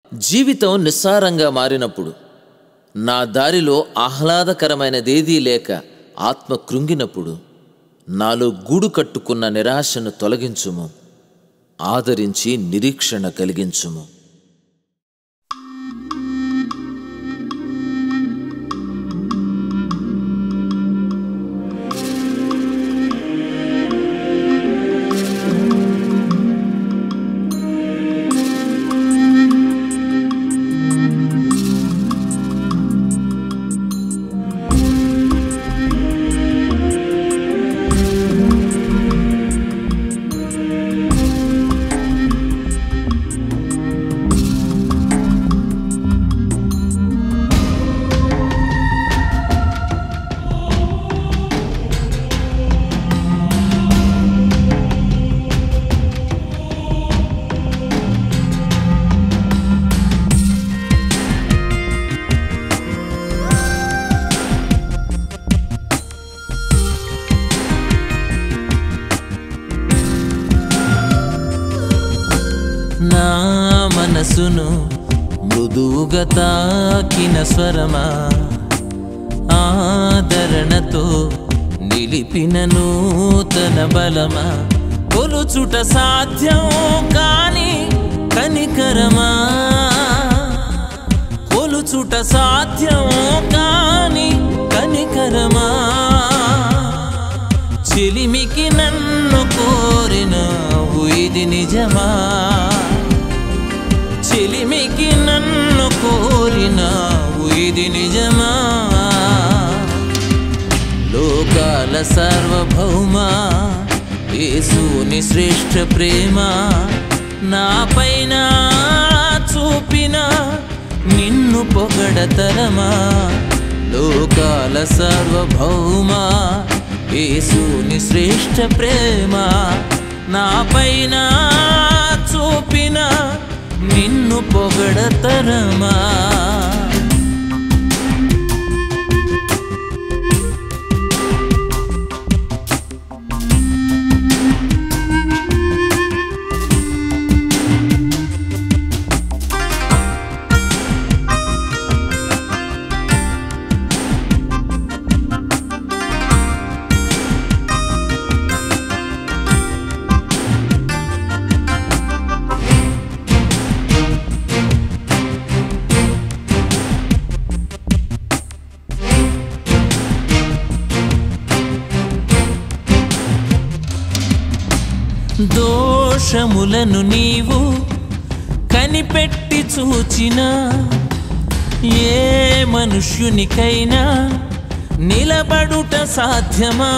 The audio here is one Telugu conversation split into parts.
జీవితం నిస్సారంగా మారినప్పుడు నా దారిలో ఆహ్లాదకరమైనదేదీ లేక ఆత్మ కృంగినప్పుడు నాలో గూడు కట్టుకున్న నిరాశను తొలగించుము ఆదరించి నిరీక్షణ కలిగించుము నా మనసును మృదువుగా తాకిన స్వరమా ఆదరణతో నిలిపిన నూతన బలమా కొలుచుట సాధ్యం కాని కనికరమా కొలుచుట సాధ్యం కాని కనికరమా చిలిమికి నన్ను కోరినావు ఇది నిజమా చిలిమికి నన్ను కోరినావు ఇది నిజమా లోకాల సార్వభౌమా యేసుని శ్రేష్ఠ ప్రేమ నాపైన చూపిన నిన్ను పొగడతరమా లోకాల సార్వభౌమా యేసుని శ్రేష్ఠ ప్రేమ నాపైన చూపిన నిన్ను పొగడతరమా దోషములను నీవు కనిపెట్టి చూచిన ఏ మనుష్యునికైనా నిలబడుట సాధ్యమా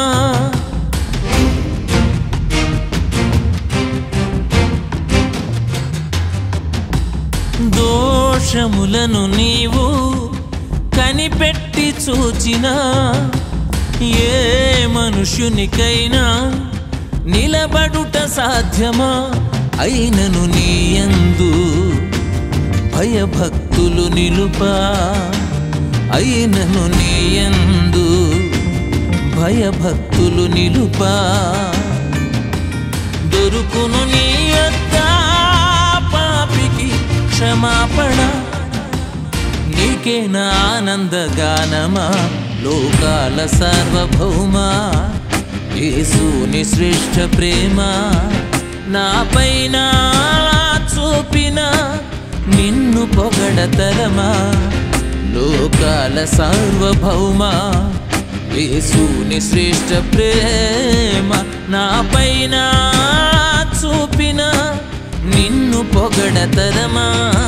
దోషములను నీవు కనిపెట్టి చూచిన ఏ మనుష్యునికైనా నిలబడుట సాధ్యమా అయినను నీయందు భయభక్తులు నిలుపా అయినను నీయందు భయభక్తులు నిలుపా దొరుకును నీ యొద్ద పాపికి క్షమాపణ నీకే నా ఆనందగానమా లోకాల సార్వభౌమా యేసుని శ్రేష్ఠ ప్రేమ నాపైన చూపిన నిన్ను పొగడతరమా లోకాల సార్వభౌమా యేసుని శ్రేష్ఠ ప్రేమ నాపైన చూపిన నిన్ను పొగడతరమా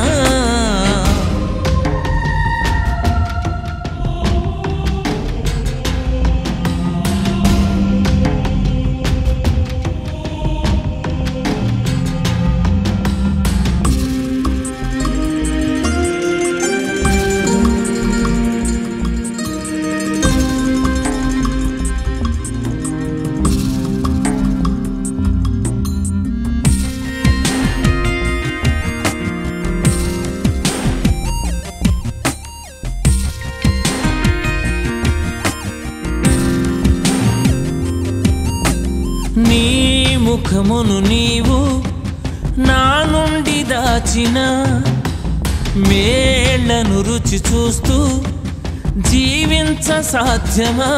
నీ ముఖమును నీవు నా నుండి దాచిన మేళ్లను రుచి చూస్తూ జీవించ సాధ్యమా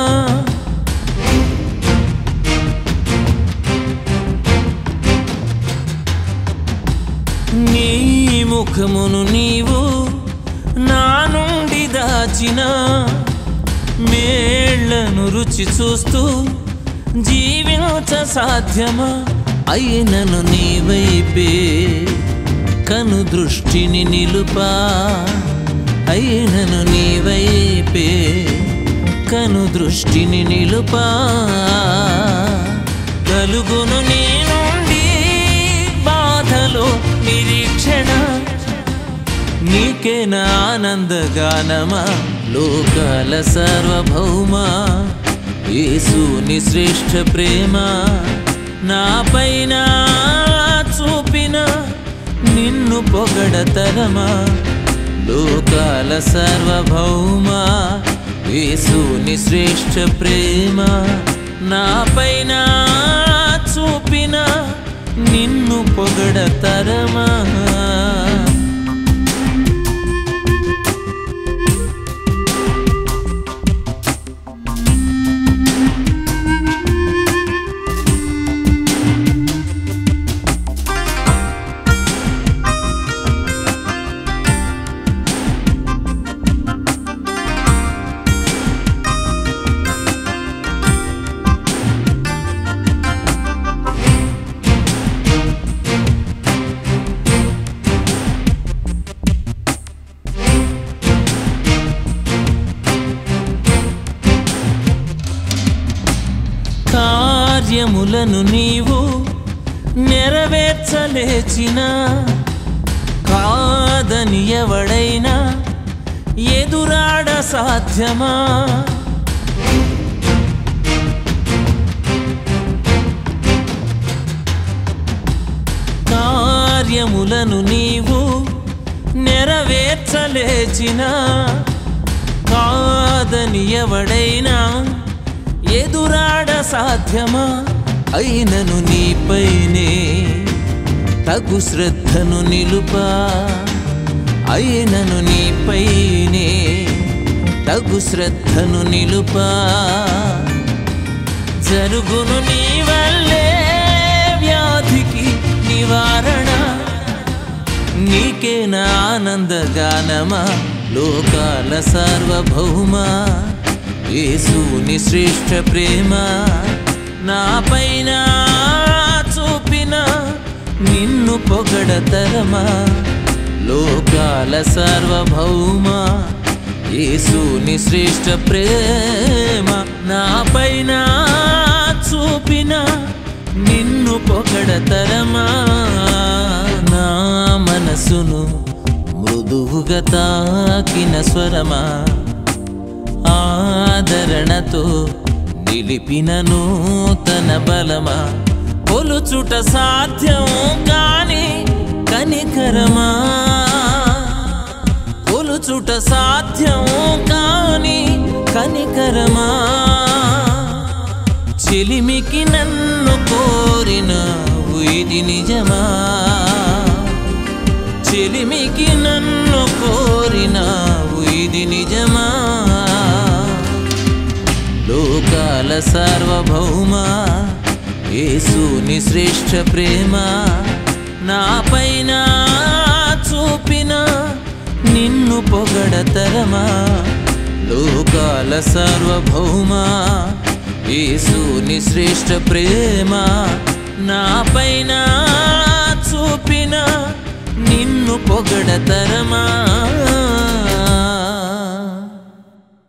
నీ ముఖమును నీవు నా నుండి దాచిన మేళ్లను రుచి చూస్తూ జీవించ సాధ్యమా అయినను నీ వైపే కను దృష్టిని నిలుపా అయినను నీ వైపే కను దృష్టిని నిలుపా కలుగును నీ నుండి బాధలో నిరీక్షణ నీకే నా ఆనందగానమా లోకాల సార్వభౌమా యేసుని శ్రేష్ఠ ప్రేమ నా పైన చూపిన నిన్ను పొగడతరమా లోకాల సార్వభౌమా యేసుని శ్రేష్ఠ ప్రేమ నా పైన చూపిన నిన్ను పొగడతరమా కార్యములను నీవు నెరవేర్చలేచిన కాదని ఎవడైనా ఎదురాడ సాధ్యమా కార్యములను నీవు నెరవేర్చలేచిన కాదని ఎవడైనా ఎదురాడ సాధ్యమా అయినను నీపైనే తగు శ్రద్ధను నిలుపా అయినను నీపైనే తగు శ్రద్ధను నిలుపా జరుగును నీ వల్లే వ్యాధికి నివారణ నీకే నా ఆనందగానమా లోకాల సార్వభౌమా యేసుని శ్రేష్ఠ ప్రేమ నా పైన చూపిన నిన్ను పొగడతరమా లోకాల సార్వభౌమా యేసుని శ్రేష్ఠ ప్రేమ నా పైన చూపిన నిన్ను పొగడతరమా నా మనసును మృదువుగా తాకిన స్వరమా ఆదరణతో నిలిపిన నూతన బలమా కొలుచుట సాధ్యం కాని కనికరమా కొలుచుట సాధ్యం కాని కనికరమా చెలిమికి నన్ను కోరిన ఇది నిజమా చెలిమికి నన్ను కోరిన ఇది నిజమా లోకాల సార్వభౌమా యేసుని శ్రేష్ఠ ప్రేమ నా పైన చూపిన నిన్ను పొగడతరమా లోకాల సార్వభౌమా యేసుని శ్రేష్ఠ ప్రేమ నా పైన చూపిన నిన్ను పొగడతరమా